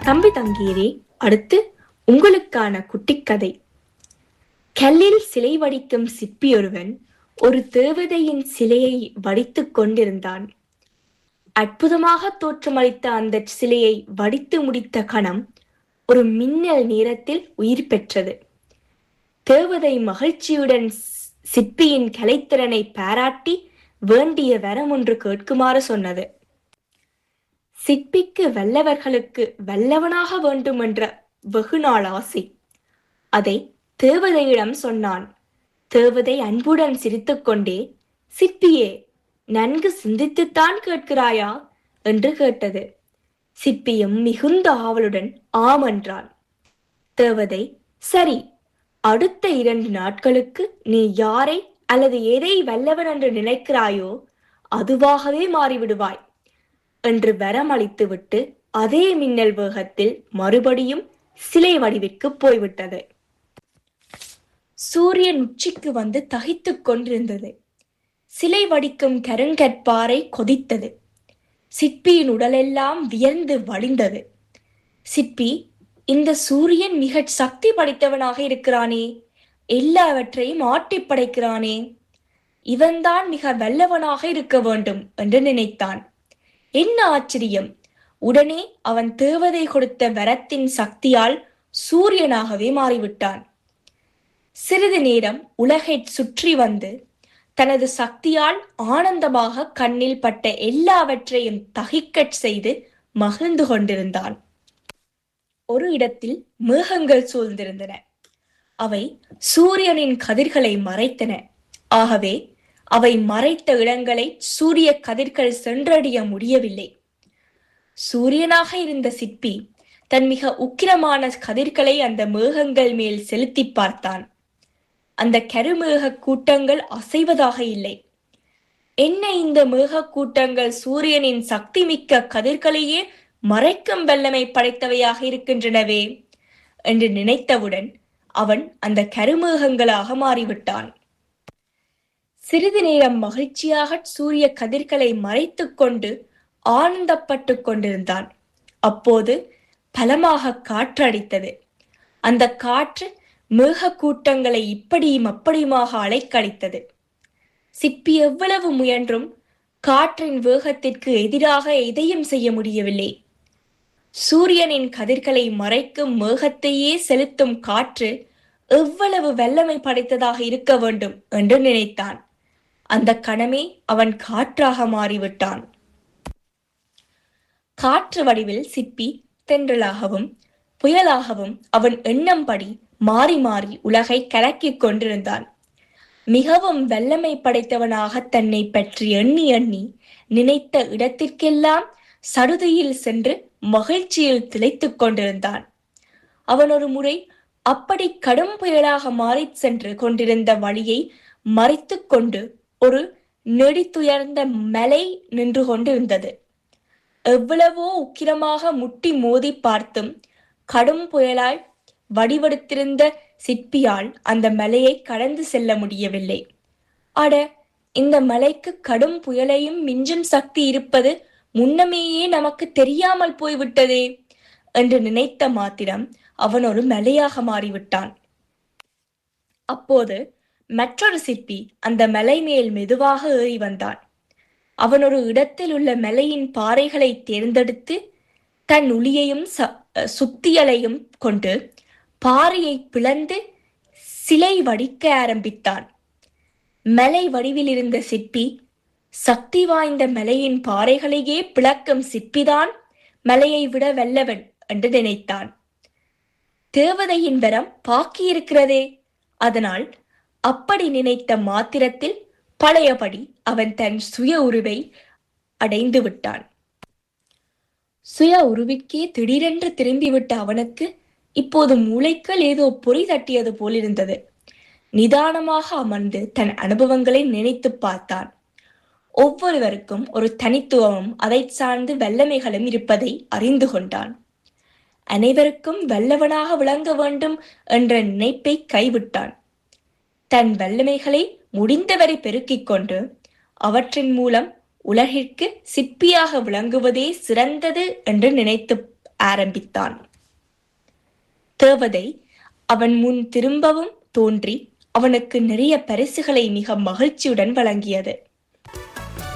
தம்பி தங்கீரே அடுத்து உங்களுக்கான குட்டிக்கதை கல்லில் சிலை வடிக்கும் சிற்பியொருவன் ஒரு தேவதையின் சிலையை வடித்துக் கொண்டிருந்தான் அற்புதமாக தோற்றமளித்த அந்த சிலையை வடித்து முடித்த கணம் ஒரு மின்னல் நேரத்தில் உயிர் பெற்றது தேவதை மகிழ்ச்சியுடன் சி- சிற்பியின் கலைத்திறனை பாராட்டி வேண்டிய வரம் ஒன்று கேட்குமாறு சொன்னது சிற்பிக்கு வல்லவர்களுக்கு வல்லவனாக வேண்டும் என்ற வெகுநாள் ஆசை அதை தேவதையிடம் சொன்னான் தேவதை அன்புடன் சிரித்துக்கொண்டே சிற்பியே நன்கு சிந்தித்துத்தான் கேட்கிறாயா என்று கேட்டது சிற்பியும் மிகுந்த ஆவலுடன் ஆம் என்றான் தேவதை சரி அடுத்த இரண்டு நாட்களுக்கு நீ யாரை அல்லது எதை வல்லவன் என்று நினைக்கிறாயோ அதுவாகவே மாறிவிடுவாய் என்று வரமளித்துவிட்டு அதே மின்னல் வேகத்தில் மறுபடியும் சிலை வடிவிற்கு போய்விட்டது சூரியன் உச்சிக்கு வந்து தகித்துக் கொண்டிருந்தது சிலை வடிக்கும் கருங்கற்பாறை கொதித்தது சிற்பியின் உடலெல்லாம் வியர்ந்து வழிந்தது சிற்பி இந்த சூரியன் மிக சக்தி படைத்தவனாக இருக்கிறானே எல்லாவற்றையும் ஆட்டி படைக்கிறானே இவன்தான் மிக வல்லவனாக இருக்க வேண்டும் என்று நினைத்தான் என்ன ஆச்சரியம் உடனே அவன் தேவதை கொடுத்த வரத்தின் சக்தியால் சூரியனாகவே மாறிவிட்டான் சிறிது நேரம் உலகைச் சுற்றி வந்து தனது சக்தியால் ஆனந்தமாக கண்ணில் பட்ட எல்லாவற்றையும் தகிக்கச் செய்து மகிழ்ந்து கொண்டிருந்தான் ஒரு இடத்தில் மேகங்கள் சூழ்ந்திருந்தன அவை சூரியனின் கதிர்களை மறைத்தன ஆகவே அவை மறைத்த இடங்களை சூரிய கதிர்கள் சென்றடைய முடியவில்லை சூரியனாக இருந்த சிற்பி தன் மிக உக்கிரமான கதிர்களை அந்த மேகங்கள் மேல் செலுத்தி பார்த்தான் அந்த கருமேக கூட்டங்கள் அசைவதாக இல்லை என்ன இந்த மேக கூட்டங்கள் சூரியனின் சக்தி மிக்க கதிர்களையே மறைக்கும் வல்லமை படைத்தவையாக இருக்கின்றனவே என்று நினைத்தவுடன் அவன் அந்த கருமேகங்களாக மாறிவிட்டான் சிறிது நேரம் மகிழ்ச்சியாக சூரிய கதிர்களை மறைத்துக் கொண்டு ஆனந்தப்பட்டு கொண்டிருந்தான் அப்போது பலமாக காற்றடித்தது அந்த காற்று மேக கூட்டங்களை இப்படியும் அப்படியுமாக அலைக்கழித்தது சிற்பி எவ்வளவு முயன்றும் காற்றின் வேகத்திற்கு எதிராக எதையும் செய்ய முடியவில்லை சூரியனின் கதிர்களை மறைக்கும் மேகத்தையே செலுத்தும் காற்று எவ்வளவு வல்லமை படைத்ததாக இருக்க வேண்டும் என்று நினைத்தான் அந்த கணமே அவன் காற்றாக மாறிவிட்டான் காற்று வடிவில் சிப்பி தென்றலாகவும் புயலாகவும் அவன் எண்ணம்படி மாறி மாறி உலகை கலக்கிக் கொண்டிருந்தான் மிகவும் வல்லமை படைத்தவனாக தன்னை பற்றி எண்ணி எண்ணி நினைத்த இடத்திற்கெல்லாம் சடுதியில் சென்று மகிழ்ச்சியில் திளைத்துக் கொண்டிருந்தான் அவன் ஒரு முறை அப்படி கடும் புயலாக மாறிச் சென்று கொண்டிருந்த வழியை மறைத்துக் கொண்டு ஒரு நெடித்துயர்ந்த மலை நின்று கொண்டிருந்தது எவ்வளவோ உக்கிரமாக முட்டி மோதி பார்த்தும் கடும் புயலால் வடிவெடுத்திருந்த சிற்பியால் அந்த மலையை கடந்து செல்ல முடியவில்லை அட இந்த மலைக்கு கடும் புயலையும் மிஞ்சும் சக்தி இருப்பது முன்னமேயே நமக்கு தெரியாமல் போய்விட்டதே என்று நினைத்த மாத்திரம் அவன் ஒரு மலையாக மாறிவிட்டான் அப்போது மற்றொரு சிற்பி அந்த மலை மேல் மெதுவாக ஏறி வந்தான் அவன் ஒரு இடத்தில் உள்ள மலையின் பாறைகளை தேர்ந்தெடுத்து தன் உளியையும் ச- சுத்தியலையும் கொண்டு பாறையை பிளந்து சிலை வடிக்க ஆரம்பித்தான் மலை வடிவில் இருந்த சிற்பி சக்தி வாய்ந்த மலையின் பாறைகளையே பிளக்கும் சிற்பிதான் மலையை விட வல்லவன் என்று நினைத்தான் தேவதையின் வரம் பாக்கியிருக்கிறதே அதனால் அப்படி நினைத்த மாத்திரத்தில் பழையபடி அவன் தன் சுய உருவை அடைந்து விட்டான் சுய உருவிற்கே திடீரென்று திரும்பிவிட்ட அவனுக்கு இப்போது மூளைக்குள் ஏதோ பொறி தட்டியது போலிருந்தது நிதானமாக அமர்ந்து தன் அனுபவங்களை நினைத்துப் பார்த்தான் ஒவ்வொருவருக்கும் ஒரு தனித்துவமும் அதைச் சார்ந்து வல்லமைகளும் இருப்பதை அறிந்து கொண்டான் அனைவருக்கும் வல்லவனாக விளங்க வேண்டும் என்ற நினைப்பை கைவிட்டான் தன் வல்லமைகளை முடிந்தவரை பெருக்கிக் கொண்டு அவற்றின் மூலம் உலகிற்கு சிற்பியாக விளங்குவதே சிறந்தது என்று நினைத்து ஆரம்பித்தான் தேவதை அவன் முன் திரும்பவும் தோன்றி அவனுக்கு நிறைய பரிசுகளை மிக மகிழ்ச்சியுடன் வழங்கியது